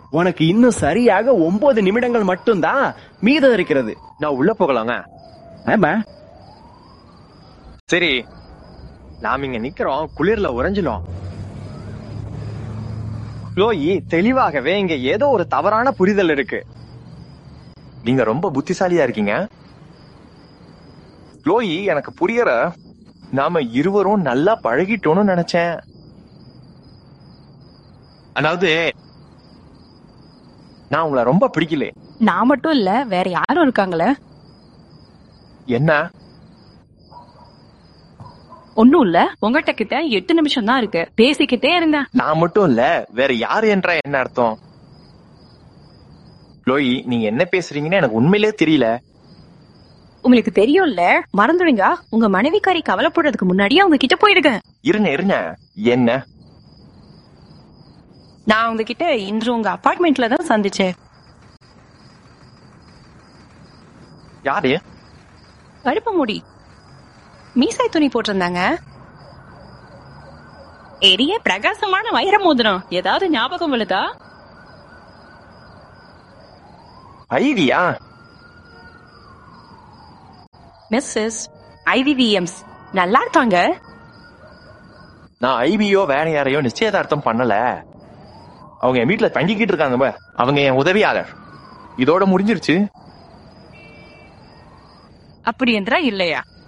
உனக்கு இன்னும் சரியாக ஒன்பது நிமிடங்கள் மட்டும்தான் மீதம் இருக்கிறது நான் உள்ள போகலாங்க ஆமா சரி நாம இங்க நிக்கிறோம் குளிர்ல உறைஞ்சிலும் க்ளோயி தெளிவாகவே இங்க ஏதோ ஒரு தவறான புரிதல் இருக்கு நீங்க ரொம்ப புத்திசாலியா இருக்கீங்க க்ளோயி எனக்கு புரியற நாம இருவரும் நல்லா பழகிட்டோம்னு நினைச்சேன் அதாவது நான் உங்களை ரொம்ப பிடிக்கல நான் மட்டும் இல்ல வேற யாரும் இருக்காங்களே என்ன ஒண்ணும் இல்ல உங்ககிட்ட கிட்ட எட்டு நிமிஷம் தான் இருக்கு பேசிக்கிட்டே இருந்தேன் நான் மட்டும் இல்ல வேற யாரு என்ற என்ன அர்த்தம் லோயி நீங்க என்ன பேசுறீங்கன்னு எனக்கு உண்மையிலே தெரியல உங்களுக்கு தெரியும்ல மறந்துடுங்க உங்க மனைவிக்காரி கவலைப்படுறதுக்கு முன்னாடியே அவங்க கிட்ட போயிடுங்க இருங்க இருங்க என்ன நான் அவங்க கிட்ட இன்று உங்க அபார்ட்மெண்ட்ல தான் சந்திச்சேன் யாரு கருப்பு முடி மீசாய் துணி போட்டிருந்தாங்க எரிய பிரகாசமான வைர மோதிரம் ஏதாவது ஞாபகம் விழுதா ஐடியா மிஸ்ஸஸ் ஐவிவிஎம்ஸ் நல்லா இருக்காங்க நான் ஐபியோ வேற யாரையோ நிச்சயதார்த்தம் பண்ணல அவங்க என் வீட்டுல தங்கிக்கிட்டு இருக்காங்க பா. அவங்க என் உதவியாளர் இதோட முடிஞ்சிருச்சு அப்படி என்றா இல்லையா